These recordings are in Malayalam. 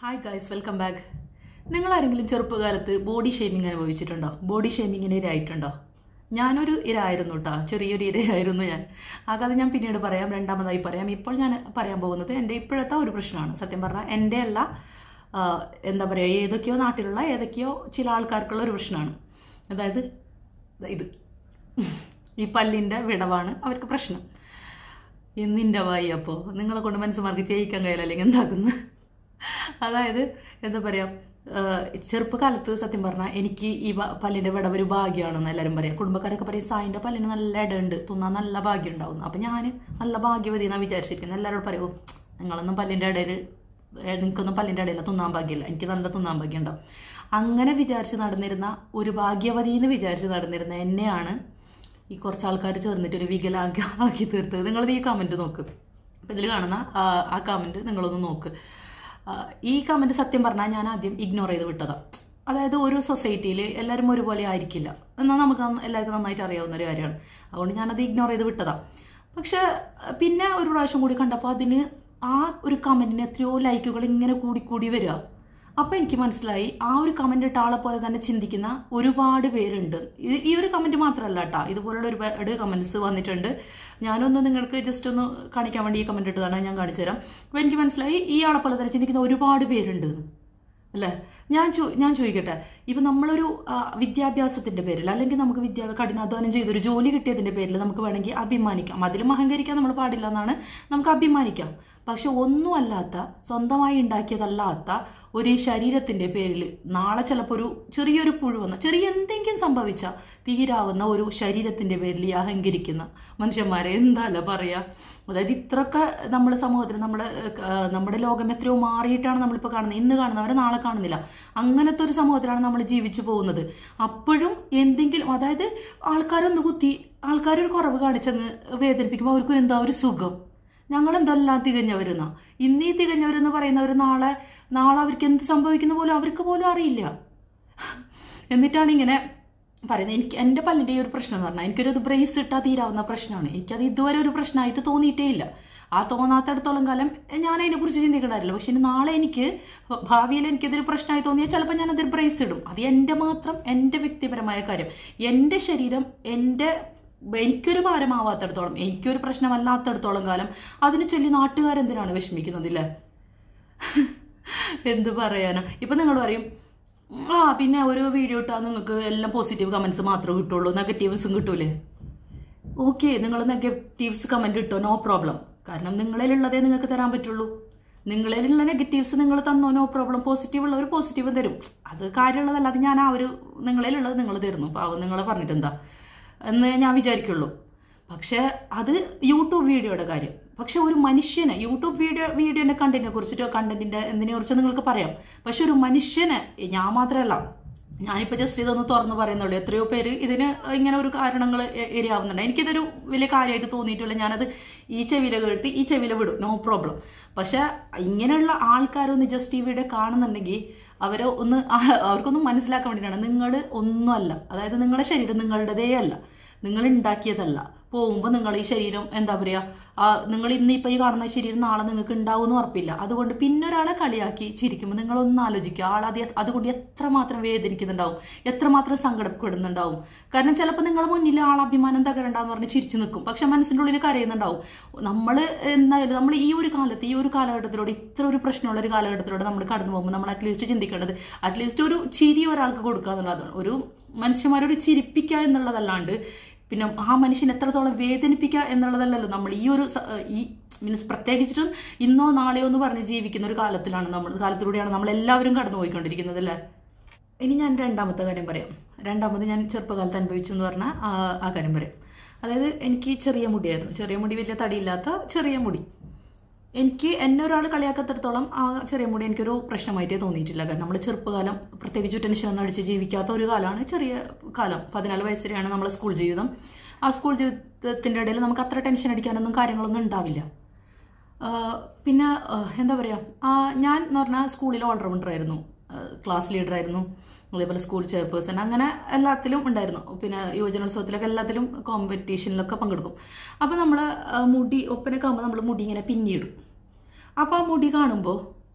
ഹായ് ഗൈസ് വെൽക്കം ബാക്ക് നിങ്ങൾ ആരെങ്കിലും ചെറുപ്പകാലത്ത് ബോഡി ഷേമിംഗ് അനുഭവിച്ചിട്ടുണ്ടോ ബോഡി ഷേമിങ്ങിന് ഇരയായിട്ടുണ്ടോ ഞാനൊരു ഇരയായിരുന്നു കേട്ടോ ചെറിയൊരു ഇരയായിരുന്നു ഞാൻ ആ കഥ ഞാൻ പിന്നീട് പറയാം രണ്ടാമതായി പറയാം ഇപ്പോൾ ഞാൻ പറയാൻ പോകുന്നത് എൻ്റെ ഇപ്പോഴത്തെ ഒരു പ്രശ്നമാണ് സത്യം പറഞ്ഞാൽ എൻ്റെ അല്ല ആ, എന്താ പറയുക ഏതൊക്കെയോ നാട്ടിലുള്ള ഏതൊക്കെയോ ചില ആൾക്കാർക്കുള്ള ഒരു പ്രശ്നമാണ് അതായത് ഇത് ഈ പല്ലിൻ്റെ വിടവാണ് അവർക്ക് പ്രശ്നം എന്നിൻ്റെ വായി അപ്പോൾ നിങ്ങളെ കൊണ്ട് മനസ്സുമാർക്ക് ചെയ്യിക്കാൻ കഴിയില്ല അല്ലെങ്കിൽ എന്താക്കുന്നു അതായത് എന്താ പറയുക ചെറുപ്പകാലത്ത് സത്യം പറഞ്ഞാൽ എനിക്ക് ഈ വ- പല്ലിൻ്റെ വിടവ് ഒരു ഭാഗ്യമാണെന്ന് എല്ലാവരും പറയാം കുടുംബക്കാരൊക്കെ പറയും സായിൻ്റെ പല്ലിന് നല്ല ഇടയുണ്ട് തിന്നാൻ നല്ല ഭാഗ്യം ഉണ്ടാവും അപ്പം ഞാൻ നല്ല ഭാഗ്യവതി എന്നാണ് വിചാരിച്ചിരിക്കുന്നത് എല്ലാവരോടും പറയുമോ നിങ്ങളൊന്നും പല്ലിൻ്റെ ഇടയിൽ നിങ്ങൾക്കൊന്നും പല്ലിൻ്റെ ഇടയില്ല തിന്നാൻ ഭാഗ്യമില്ല എനിക്ക് നല്ല തിന്നാൻ ഭാഗ്യം ഉണ്ടാവും അങ്ങനെ വിചാരിച്ച് നടന്നിരുന്ന ഒരു ഭാഗ്യവതി എന്ന് വിചാരിച്ച് നടന്നിരുന്ന എന്നെയാണ് ഈ കുറച്ച് ആൾക്കാർ ചേർന്നിട്ട് ഒരു വികലാംഗ ആക്കി തീർത്തത് നിങ്ങളത് ഈ കമൻറ്റ് നോക്ക് അപ്പം ഇതിൽ കാണുന്ന ആ, ആ കമൻറ്റ് നിങ്ങളൊന്ന് നോക്ക് ആ, ഈ കമൻറ്റ് സത്യം പറഞ്ഞാൽ ഞാൻ ആദ്യം ഇഗ്നോർ ചെയ്ത് വിട്ടതാണ് അതായത് ഒരു സൊസൈറ്റിയിൽ എല്ലാവരും ഒരുപോലെ ആയിരിക്കില്ല എന്നാൽ നമുക്ക് നന്ന- എല്ലാവർക്കും നന്നായിട്ട് അറിയാവുന്ന ഒരു കാര്യമാണ് അതുകൊണ്ട് ഞാനത് ഇഗ്നോർ ചെയ്ത് വിട്ടതാണ് പക്ഷെ പിന്നെ ഒരു പ്രാവശ്യം കൂടി കണ്ടപ്പോൾ അതിന് ആ ഒരു കമൻറ്റിന് എത്രയോ ലൈക്കുകൾ ഇങ്ങനെ കൂടി കൂടി വരിക അപ്പോൾ എനിക്ക് മനസ്സിലായി ആ ഒരു കമന്റ് ഇട്ട ആളെ പോലെ തന്നെ ചിന്തിക്കുന്ന ഒരുപാട് പേരുണ്ട് ഇത് ഈ ഒരു കമന്റ് മാത്രമല്ല കേട്ടോ ഇതുപോലുള്ള ഒരുപാട് കമന്റ്സ് വന്നിട്ടുണ്ട് ഞാനൊന്ന് നിങ്ങൾക്ക് ജസ്റ്റ് ഒന്ന് കാണിക്കാൻ വേണ്ടി ഈ കമന്റ് ഇട്ടതാണ് ഞാൻ കാണിച്ചു തരാം അപ്പോൾ എനിക്ക് മനസ്സിലായി ഈ ആളെ പോലെ തന്നെ ചിന്തിക്കുന്ന ഒരുപാട് പേരുണ്ട് എന്ന്. അല്ലേ ഞാൻ ചോ ഞാൻ ചോദിക്കട്ടെ ഇപ്പം നമ്മളൊരു ആ, വിദ്യാഭ്യാസത്തിന്റെ പേരിൽ അല്ലെങ്കിൽ നമുക്ക് വിദ്യാ കഠിനാധ്വാനം ചെയ്തൊരു ജോലി കിട്ടിയതിന്റെ പേരിൽ നമുക്ക് വേണമെങ്കിൽ അഭിമാനിക്കാം അതിലും അഹങ്കരിക്കാൻ നമ്മൾ പാടില്ല എന്നാണ് നമുക്ക് അഭിമാനിക്കാം പക്ഷെ ഒന്നുമല്ലാത്ത സ്വന്തമായി ഉണ്ടാക്കിയതല്ലാത്ത ഒരു ശരീരത്തിന്റെ പേരിൽ നാളെ ചിലപ്പോൾ ഒരു ചെറിയൊരു പുഴു വന്ന ചെറിയ എന്തെങ്കിലും സംഭവിച്ച തീരാവുന്ന ഒരു ശരീരത്തിന്റെ പേരിൽ ഈ അഹങ്കരിക്കുന്ന മനുഷ്യന്മാരെ എന്താല്ല പറയാ അതായത് ഇത്രയൊക്കെ നമ്മുടെ സമൂഹത്തിൽ നമ്മുടെ ഏഹ്, നമ്മുടെ ലോകം എത്രയോ മാറിയിട്ടാണ് നമ്മളിപ്പോൾ കാണുന്നത് ഇന്ന് കാണുന്നവരെ നാളെ കാണുന്നില്ല അങ്ങനത്തെ ഒരു സമൂഹത്തിലാണ് നമ്മൾ ജീവിച്ചു പോകുന്നത് അപ്പോഴും എന്തെങ്കിലും അതായത് ആൾക്കാരൊന്ന് കുത്തി ആൾക്കാരൊരു കുറവ് കാണിച്ചങ്ങ് വേദനിപ്പിക്കുമ്പോൾ അവർക്കൊരു എന്താ ഒരു സുഖം ഞങ്ങൾ എന്തെല്ലാം തികഞ്ഞവരെന്നാ ഇന്നീ തികഞ്ഞവരെന്ന് പറയുന്നവർ നാളെ നാളെ അവർക്ക് എന്ത് സംഭവിക്കുന്ന പോലും അവർക്ക് പോലും അറിയില്ല എന്നിട്ടാണ് ഇങ്ങനെ പറയുന്നത് എനിക്ക് എൻ്റെ പല്ലിൻ്റെ ഈ ഒരു പ്രശ്നം എന്ന് പറഞ്ഞാൽ എനിക്കൊരു ബ്രേസ് ഇട്ടാൽ തീരാവുന്ന പ്രശ്നമാണ് എനിക്കത് ഇതുവരെ ഒരു പ്രശ്നമായിട്ട് തോന്നിയിട്ടേ ഇല്ല ആ തോന്നാത്തടത്തോളം കാലം ഞാൻ അതിനെക്കുറിച്ച് ചിന്തിക്കണ്ടാറില്ല പക്ഷെ ഇനി നാളെ എനിക്ക് ഭാവിയിൽ എനിക്കതൊരു പ്രശ്നമായി തോന്നിയാൽ ചിലപ്പോൾ ഞാൻ അതൊരു ബ്രേസ് ഇടും അത് എൻ്റെ മാത്രം എൻ്റെ വ്യക്തിപരമായ കാര്യം എൻ്റെ ശരീരം എൻ്റെ എനിക്കൊരു ഭാരമാവാത്തടത്തോളം എനിക്കൊരു പ്രശ്നമല്ലാത്തടത്തോളം കാലം അതിന് ചൊല്ലി നാട്ടുകാരെന്തിനാണ് വിഷമിക്കുന്നതില്ലേ എന്ത് പറയാനാ ഇപ്പൊ നിങ്ങൾ പറയും ആ പിന്നെ ഒരു വീഡിയോ ഇട്ടാൽ നിങ്ങൾക്ക് എല്ലാം പോസിറ്റീവ് കമന്റ്സ് മാത്രമേ കിട്ടുള്ളൂ നെഗറ്റീവ്സും കിട്ടൂലേ ഓക്കെ നിങ്ങൾ നെഗറ്റീവ്സ് കമന്റ് ഇട്ടോ നോ പ്രോബ്ലം കാരണം നിങ്ങളിലുള്ളതേ നിങ്ങൾക്ക് തരാൻ പറ്റുള്ളൂ നിങ്ങളിലുള്ള നെഗറ്റീവ്സ് നിങ്ങൾ തന്നോ നോ പ്രോബ്ലം പോസിറ്റീവ് ഉള്ളവർ പോസിറ്റീവ് തരും അത് കാര്യമുള്ളതല്ല അത് ഞാൻ ആ ഒരു നിങ്ങളിലുള്ളത് നിങ്ങൾ തരുന്നു പാവം നിങ്ങൾ പറഞ്ഞിട്ടെന്താ എന്ന് ഞാൻ വിചാരിക്കുള്ളൂ പക്ഷെ അത് യൂട്യൂബ് വീഡിയോയുടെ കാര്യം പക്ഷെ ഒരു മനുഷ്യനെ യൂട്യൂബ് വീഡിയോ വീഡിയോന്റെ കണ്ടന്റിനെ കുറിച്ചിട്ടോ കണ്ടന്റിന്റെ എന്തിനെ കുറിച്ചോ നിങ്ങൾക്ക് പറയാം പക്ഷെ ഒരു മനുഷ്യനെ ഞാൻ മാത്രമല്ല ഞാനിപ്പോൾ ജസ്റ്റ് ഇതൊന്ന് തുറന്ന് പറയുന്നുള്ളൂ എത്രയോ പേര് ഇതിന് ഇങ്ങനെ ഒരു കാരണങ്ങൾ ഇരയാവുന്നുണ്ട് എനിക്കിതൊരു വലിയ കാര്യമായിട്ട് തോന്നിയിട്ടില്ല ഞാനത് ഈ ചെവിയില കേട്ട് ഈ ചെവിയില വിടും നോ പ്രോബ്ലം പക്ഷെ ഇങ്ങനെയുള്ള ആൾക്കാരൊന്ന് ജസ്റ്റ് ഈ വീഡിയോ കാണുന്നുണ്ടെങ്കിൽ അവരെ ഒന്ന് ആ- അവർക്കൊന്ന് മനസ്സിലാക്കാൻ വേണ്ടിയിട്ടാണ് നിങ്ങൾ ഒന്നുമല്ല അതായത് നിങ്ങളുടെ ശരീരം നിങ്ങളുടേതേ അല്ല നിങ്ങൾ ഉണ്ടാക്കിയതല്ല പോകുമ്പോൾ നിങ്ങൾ ഈ ശരീരം എന്താ പറയുക ആ, നിങ്ങൾ ഇന്നിപ്പോൾ ഈ കാണുന്ന ശരീരം നാളെ നിങ്ങൾക്ക് ഉണ്ടാവും എന്ന് ഉറപ്പില്ല അതുകൊണ്ട് പിന്നെ ഒരാളെ കളിയാക്കി ചിരിക്കുമ്പോൾ നിങ്ങൾ ഒന്ന് ആലോചിക്കുക ആൾ അത് എ- അതുകൊണ്ട് എത്രമാത്രം വേദനിക്കുന്നുണ്ടാവും എത്രമാത്രം സങ്കടപ്പെടുന്നുണ്ടാവും കാരണം ചിലപ്പോൾ നിങ്ങളുടെ മുന്നിൽ ആൾ അഭിമാനം തകരണ്ടെന്ന് പറഞ്ഞ് ചിരിച്ചു നിൽക്കും പക്ഷെ മനസ്സിൻ്റെ ഉള്ളിൽ കരയുന്നുണ്ടാവും നമ്മൾ എന്തായാലും നമ്മൾ ഈ ഒരു കാലത്ത് ഈ ഒരു കാലഘട്ടത്തിലൂടെ ഇത്ര ഒരു പ്രശ്നമുള്ള ഒരു കാലഘട്ടത്തിലൂടെ നമ്മൾ കടന്നു പോകുമ്പോൾ നമ്മൾ അറ്റ്ലീസ്റ്റ് ചിന്തിക്കേണ്ടത് അറ്റ്ലീസ്റ്റ് ഒരു ചിരി ഒരാൾക്ക് കൊടുക്കുക എന്നുള്ളതാണ് ഒരു മനുഷ്യന്മാരോട് ചിരിപ്പിക്കുക എന്നുള്ളതല്ലാണ്ട് പിന്നെ ആ മനുഷ്യൻ എത്രത്തോളം വേദനിപ്പിക്കുക എന്നുള്ളതല്ലല്ലോ നമ്മൾ ഈ ഒരു സ- ഈ മീൻസ് പ്രത്യേകിച്ചിട്ടും ഇന്നോ നാളെയോ എന്ന് പറഞ്ഞ് ജീവിക്കുന്ന ഒരു കാലത്തിലാണ് നമ്മൾ കാലത്തിലൂടെയാണ് നമ്മൾ എല്ലാവരും കടന്നു പോയിക്കൊണ്ടിരിക്കുന്നത് അല്ലേ ഇനി ഞാൻ രണ്ടാമത്തെ കാര്യം പറയാം രണ്ടാമത് ഞാൻ ചെറുപ്പകാലത്ത് അനുഭവിച്ചു എന്ന് പറഞ്ഞാൽ ആ ആ കാര്യം പറയാം അതായത് എനിക്ക് ചെറിയ മുടിയായിരുന്നു ചെറിയ മുടി വലിയ തടിയില്ലാത്ത ചെറിയ മുടി എനിക്ക് എന്നെ ഒരാൾ കളിയാക്കത്തിടത്തോളം ആ ചെറിയ മുടി എനിക്കൊരു പ്രശ്നമായിട്ടേ തോന്നിയിട്ടില്ല കാരണം നമ്മൾ ചെറുപ്പകാലം പ്രത്യേകിച്ച് ടെൻഷനൊന്നും അടിച്ച് ജീവിക്കാത്ത ഒരു കാലമാണ് ചെറിയ കാലം പതിനാല് വയസ്സ് വരെയാണ് നമ്മളെ സ്കൂൾ ജീവിതം ആ സ്കൂൾ ജീവിതത്തിൻ്റെ ഇടയിൽ നമുക്ക് അത്ര ടെൻഷൻ അടിക്കാനൊന്നും കാര്യങ്ങളൊന്നും ഉണ്ടാവില്ല ആഹ് പിന്നെ ആഹ് എന്താ പറയുക ഞാൻ എന്ന് പറഞ്ഞാൽ സ്കൂളിൽ ഓൾറൗണ്ടർ ആയിരുന്നു ക്ലാസ് ലീഡർ ആയിരുന്നു അതേപോലെ സ്കൂൾ ചെയർപേഴ്സൺ അങ്ങനെ എല്ലാത്തിലും ഉണ്ടായിരുന്നു പിന്നെ യുവജനോത്സവത്തിലൊക്കെ എല്ലാത്തിലും കോമ്പറ്റീഷനിലൊക്കെ പങ്കെടുക്കും അപ്പോൾ നമ്മൾ മുടി ഒപ്പനൊക്കെ ആകുമ്പോൾ നമ്മൾ മുടി ഇങ്ങനെ പിന്നിയിടും അപ്പോൾ ആ മുടി കാണുമ്പോൾ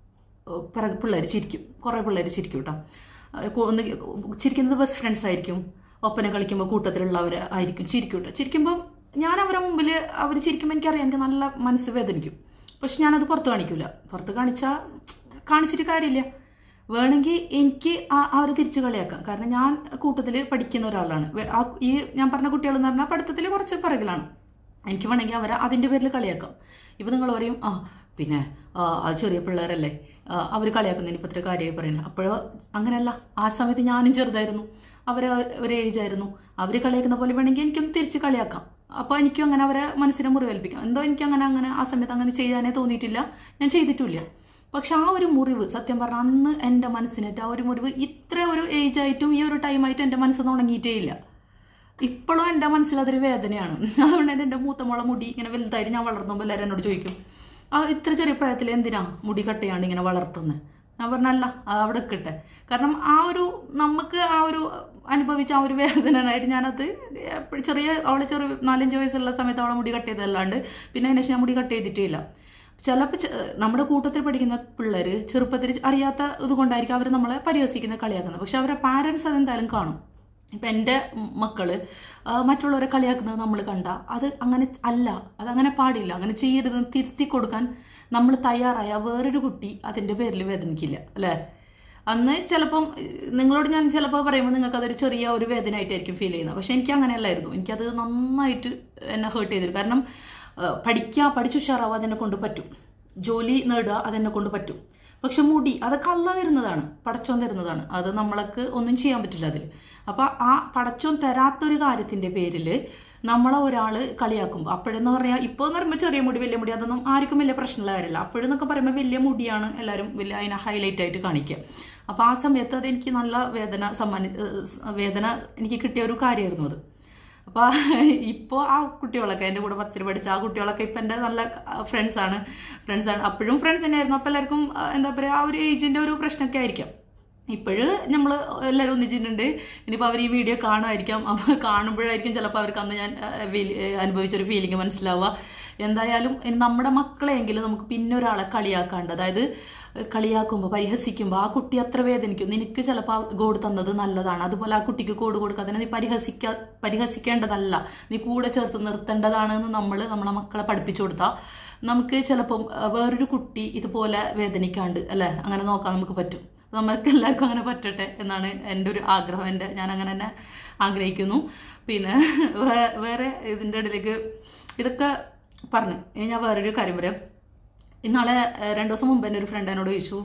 പിള്ളേർ ചിരിക്കും കുറേ പിള്ളേർ ചിരിക്കും കേട്ടോ ഏഹ് കു- ഒന്ന് ചിരിക്കുന്നത് ബെസ്റ്റ് ഫ്രണ്ട്സ് ആയിരിക്കും ഒപ്പന കളിക്കുമ്പോൾ കൂട്ടത്തിലുള്ളവർ ആയിരിക്കും ചിരിക്കും കേട്ടോ ചിരിക്കുമ്പോൾ ഞാൻ അവരെ മുമ്പിൽ അവർ ചിരിക്കുമ്പോൾ എനിക്കറിയാം എനിക്ക് നല്ല മനസ്സ് വേദനിക്കും പക്ഷെ ഞാനത് പുറത്ത് കാണിക്കൂല പുറത്ത് കാണിച്ചാൽ കാണിച്ചിട്ട് കാര്യമില്ല വേണമെങ്കിൽ എനിക്ക് ആ- അവരെ തിരിച്ച് കളിയാക്കാം കാരണം ഞാൻ കൂട്ടത്തിൽ പഠിക്കുന്ന ഒരാളാണ് വേ- ആ ഈ ഞാൻ പറഞ്ഞ കുട്ടികൾ എന്ന് പറഞ്ഞാൽ പഠിത്തത്തിൽ കുറച്ച് പിറകിലാണ് എനിക്ക് വേണമെങ്കിൽ അവരെ അതിൻ്റെ പേരിൽ കളിയാക്കാം ഇപ്പം നിങ്ങൾ പറയും ആ പിന്നെ ആ, അത് ചെറിയ പിള്ളേരല്ലേ അവർ കളിയാക്കുന്നതിന് ഇപ്പം ഇത്ര കാര്യമായി പറയുന്നത് അപ്പോഴോ അങ്ങനെയല്ല ആ സമയത്ത് ഞാനും ചെറുതായിരുന്നു അവർ ഒരു ഏജ് ആയിരുന്നു അവർ കളിയാക്കുന്ന പോലെ വേണമെങ്കിൽ എനിക്കും തിരിച്ച് കളിയാക്കാം അപ്പോൾ എനിക്കും അങ്ങനെ അവരെ മനസ്സിനെ മുറിവേൽപ്പിക്കാം എന്തോ എനിക്ക് അങ്ങനെ അങ്ങനെ ആ സമയത്ത് അങ്ങനെ ചെയ്യാനേ തോന്നിയിട്ടില്ല ഞാൻ ചെയ്തിട്ടില്ല പക്ഷെ ആ ഒരു മുറിവ് സത്യം പറഞ്ഞാൽ അന്ന് എൻ്റെ മനസ്സിനേറ്റ് ആ ഒരു മുറിവ് ഇത്ര ഒരു ഏജ് ആയിട്ടും ഈ ഒരു ടൈമായിട്ടും എൻ്റെ മനസ്സിൽ ഉണങ്ങിയിട്ടേ ഇല്ല ഇപ്പോഴും എൻ്റെ മനസ്സിൽ അതൊരു വേദനയാണ് അതുകൊണ്ട് തന്നെ എൻ്റെ മൂത്ത മോളെ മുടി ഇങ്ങനെ വലുതായിട്ട് ഞാൻ വളർത്തുമ്പോൾ എല്ലാവരും എന്നോട് ചോദിക്കും ആ ഇത്ര ചെറിയ പ്രായത്തിൽ എന്തിനാ മുടി കട്ട് ചെയ്യാണ്ട് ഇങ്ങനെ വളർത്തുന്നത് ഞാൻ പറഞ്ഞല്ല അത് അവിടെ നിൽക്കട്ടെ കാരണം ആ ഒരു നമുക്ക് ആ ഒരു അനുഭവിച്ച ആ ഒരു വേദനയായിട്ട് ഞാനത് എപ്പഴും ചെറിയ അവളെ ചെറിയ നാലഞ്ച് വയസ്സുള്ള സമയത്ത് അവളെ മുടി കട്ട് ചെയ്തതല്ലാണ്ട് പിന്നെ അതിന് ശേഷം ഞാൻ മുടി കട്ട് ചെയ്തിട്ടേ ഇല്ല ചിലപ്പോൾ നമ്മുടെ കൂട്ടത്തിൽ പഠിക്കുന്ന പിള്ളേർ ചെറുപ്പത്തിൽ അറിയാത്ത ഇത് കൊണ്ടായിരിക്കും അവർ നമ്മളെ പരിഹസിക്കുന്ന കളിയാക്കുന്നത് പക്ഷെ അവരുടെ പാരൻസ് അതെന്തായാലും കാണും ഇപ്പം എൻ്റെ മക്കള് ആ, മറ്റുള്ളവരെ കളിയാക്കുന്നത് നമ്മൾ കണ്ട അത് അങ്ങനെ അല്ല അതങ്ങനെ പാടില്ല അങ്ങനെ ചെയ്യരുതെന്ന് തിരുത്തി കൊടുക്കാൻ നമ്മൾ തയ്യാറായ വേറൊരു കുട്ടി അതിൻ്റെ പേരിൽ വേദനിക്കില്ല അല്ലേ അന്ന് ചിലപ്പം ഏഹ്, നിങ്ങളോട് ഞാൻ ചിലപ്പോൾ പറയുമ്പോൾ നിങ്ങൾക്ക് അതൊരു ചെറിയ ഒരു വേദനയായിട്ടായിരിക്കും ഫീൽ ചെയ്യുന്നത് പക്ഷെ എനിക്ക് അങ്ങനെയല്ലായിരുന്നു എനിക്കത് നന്നായിട്ട് എന്നെ ഹേർട്ട് ചെയ്തിരുന്നു കാരണം ഏഹ്, പഠിക്കുക പഠിച്ചുഷാറാവുക അതെന്നെ കൊണ്ട് പറ്റും ജോലി നേടുക അതെന്നെ കൊണ്ട് പറ്റും പക്ഷെ മുടി അതൊക്കെ അല്ല തരുന്നതാണ് പടച്ചോൻ തരുന്നതാണ് അത് നമ്മളക്ക് ഒന്നും ചെയ്യാൻ പറ്റില്ല അതിൽ അപ്പൊ ആ പടച്ചോൻ തരാത്തൊരു കാര്യത്തിന്റെ പേരിൽ നമ്മളെ ഒരാൾ കളിയാക്കുമ്പോൾ അപ്പോഴെന്ന് പറഞ്ഞാൽ ഇപ്പോൾ എന്ന് പറയുമ്പോൾ ചെറിയ മുടി വലിയ മുടി അതൊന്നും ആർക്കും വലിയ പ്രശ്നമുള്ള കാര്യമില്ല അപ്പോഴെന്നൊക്കെ പറയുമ്പോൾ വലിയ മുടിയാണ് എല്ലാവരും വലിയ അതിനെ ഹൈലൈറ്റ് ആയിട്ട് കാണിക്കുക അപ്പോൾ ആ സമയത്ത് അത് എനിക്ക് നല്ല വേദന സമ്മാനി ഏഹ് വേദന എനിക്ക് കിട്ടിയ ഒരു കാര്യമായിരുന്നു അത് അപ്പോൾ ഇപ്പോൾ ആ കുട്ടികളൊക്കെ എൻ്റെ കൂടെ പത്തിൽ പഠിച്ച ആ കുട്ടികളൊക്കെ ഇപ്പം എൻ്റെ നല്ല ഫ്രണ്ട്സാണ് ഫ്രണ്ട്സാണ് അപ്പോഴും ഫ്രണ്ട്സ് തന്നെയായിരുന്നു അപ്പോൾ എല്ലാവർക്കും ആ, എന്താ പറയുക ആ ഒരു ഏജിൻ്റെ ഒരു പ്രശ്നമൊക്കെ ആയിരിക്കാം ഇപ്പോഴ് നമ്മൾ എല്ലാവരും ഒന്നിച്ചിട്ടുണ്ട് ഇനിയിപ്പോൾ അവർ ഈ വീഡിയോ കാണുമായിരിക്കാം അപ്പോൾ കാണുമ്പോഴായിരിക്കും ചിലപ്പോൾ അവർക്ക് അന്ന് ഞാൻ ആ, feel- ഏ, അനുഭവിച്ചൊരു ഫീലിംഗ് മനസ്സിലാവുക എന്തായാലും ഇനി നമ്മുടെ മക്കളെങ്കിലും നമുക്ക് പിന്നെ ഒരാളെ കളിയാക്കാണ്ട് അതായത് കളിയാക്കുമ്പോൾ പരിഹസിക്കുമ്പോൾ ആ കുട്ടി അത്ര വേദനിക്കും നിനക്ക് ചിലപ്പോൾ കോഡ് തന്നത് നല്ലതാണ് അതുപോലെ ആ കുട്ടിക്ക് കോഡ് കൊടുക്കാതെ നീ പരിഹസിക്ക പരിഹസിക്കേണ്ടതല്ല നീ കൂടെ ചേർത്ത് നിർത്തേണ്ടതാണ് എന്ന് നമ്മൾ നമ്മളെ മക്കളെ പഠിപ്പിച്ചു കൊടുത്താൽ നമുക്ക് ചിലപ്പം ആ, വേറൊരു കുട്ടി ഇതുപോലെ വേദനിക്കാണ്ട് അല്ലേ അങ്ങനെ നോക്കാൻ നമുക്ക് പറ്റും നമുക്ക് എല്ലാവർക്കും അങ്ങനെ പറ്റട്ടെ എന്നാണ് എൻ്റെ ഒരു ആഗ്രഹം എൻ്റെ ഞാൻ അങ്ങനെ തന്നെ ആഗ്രഹിക്കുന്നു പിന്നെ വേ- വേറെ ഇതിൻ്റെ ഇടയിലേക്ക് ഇതൊക്കെ പറഞ്ഞു ഇനി ഞാൻ വേറൊരു കാര്യം പറയാം ഇന്നാളെ ഏഹ്, രണ്ട് ദിവസം മുമ്പ് എൻ്റെ ഒരു ഫ്രണ്ട് എന്നോട് ചോദിച്ചു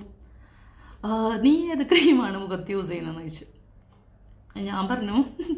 "ആ, നീ ഏത് ക്രീമാണ് മുഖത്ത് യൂസ് ചെയ്യുന്നതെന്ന് ചോദിച്ചു ഞാൻ പറഞ്ഞു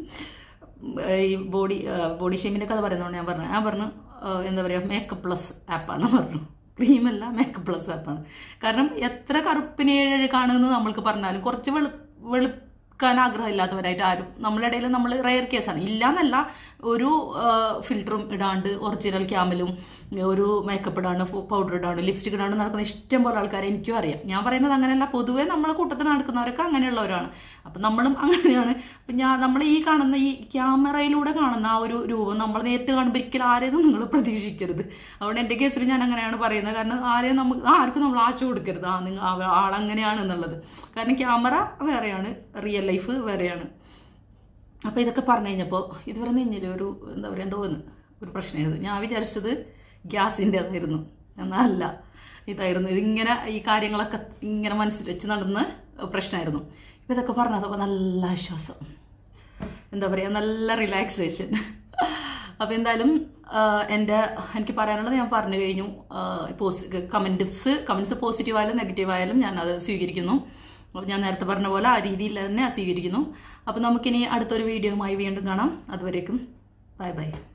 ഏഹ്, ഈ ബോഡി ഏഹ്, ബോഡി ഷേമിൻ്റെ കഥ പറയുന്നതുകൊണ്ട് ഞാൻ പറഞ്ഞു ഞാൻ പറഞ്ഞു ഏഹ്, എന്താ പറയുക മേക്കപ്പ് പ്ലസ് ആപ്പാണ് പറഞ്ഞു ക്രീമല്ല മേക്കപ്പ് പ്ലസ് ആപ്പാണ് കാരണം എത്ര കറുപ്പിനേഴ് കാണുമെന്ന് നമ്മൾക്ക് പറഞ്ഞാലും കുറച്ച് വെളു വെളുക്കാൻ ആഗ്രഹമില്ലാത്തവരായിട്ട് ആരും നമ്മളുടെ ഇടയിൽ നമ്മൾ റയർ കേസാണ് ഇല്ലാന്നല്ല ഒരു ഫിൽറ്ററും ഇടാണ്ട് ഒറിജിനൽ ക്യാമലും ഒരു മേക്കപ്പ് ഇടാണ്ട് പൗഡർ ഇടാണ്ട് ലിപ്സ്റ്റിക് ഇടാണ്ട് നടക്കുന്ന ഇഷ്ടം പോലെ ആൾക്കാരെ എനിക്കും അറിയാം ഞാൻ പറയുന്നത് അങ്ങനെയല്ല പൊതുവേ നമ്മളെ കൂട്ടത്തിൽ നടക്കുന്നവരൊക്കെ അങ്ങനെയുള്ളവരാണ് അപ്പം നമ്മളും അങ്ങനെയാണ് അപ്പം ഞാൻ നമ്മൾ ഈ കാണുന്ന ഈ ക്യാമറയിലൂടെ കാണുന്ന ആ ഒരു രൂപം നമ്മൾ നേരിട്ട് കാണുമ്പോൾ ഒരിക്കലും ആരെയും നിങ്ങൾ പ്രതീക്ഷിക്കരുത് അതുകൊണ്ട് എൻ്റെ കേസിൽ ഞാൻ അങ്ങനെയാണ് പറയുന്നത് കാരണം ആരെയും നമുക്ക് ആർക്കും നമ്മൾ ആശ കൊടുക്കരുത് ആ നിങ്ങൾ ആ ആളങ്ങനെയാണ് എന്നുള്ളത് കാരണം ക്യാമറ വേറെയാണ് റിയൽ ലൈഫ് വേറെയാണ് അപ്പോൾ ഇതൊക്കെ പറഞ്ഞു കഴിഞ്ഞപ്പോൾ ഇതുവരെ നെഞ്ഞിൽ ഒരു എന്താ പറയുക എന്തോ ഒന്ന് ഒരു പ്രശ്നമായത് ഞാൻ വിചാരിച്ചത് ഗ്യാസിൻ്റെ അതായിരുന്നു എന്നല്ല ഇതായിരുന്നു ഇതിങ്ങനെ ഈ കാര്യങ്ങളൊക്കെ ഇങ്ങനെ മനസ്സിൽ വെച്ച് നടന്ന് പ്രശ്നമായിരുന്നു ഇപ്പം ഇതൊക്കെ പറഞ്ഞപ്പോൾ നല്ല ആശ്വാസം എന്താ പറയുക നല്ല റിലാക്സേഷൻ അപ്പോൾ എന്തായാലും ആഹ്, എൻ്റെ എനിക്ക് പറയാനുള്ളത് ഞാൻ പറഞ്ഞു കഴിഞ്ഞു പോസ് കമൻറ്റ്സ് കമൻറ്റ്സ് പോസിറ്റീവ് ആയാലും നെഗറ്റീവ് ആയാലും ഞാൻ അത് സ്വീകരിക്കുന്നു അപ്പോൾ ഞാൻ നേരത്തെ പറഞ്ഞ പോലെ ആ രീതിയിൽ തന്നെ സ്വീകരിക്കുന്നു അപ്പോൾ നമുക്കിനി അടുത്തൊരു വീഡിയോയുമായി വീണ്ടും കാണാം അതുവരേക്കും ബൈ ബൈ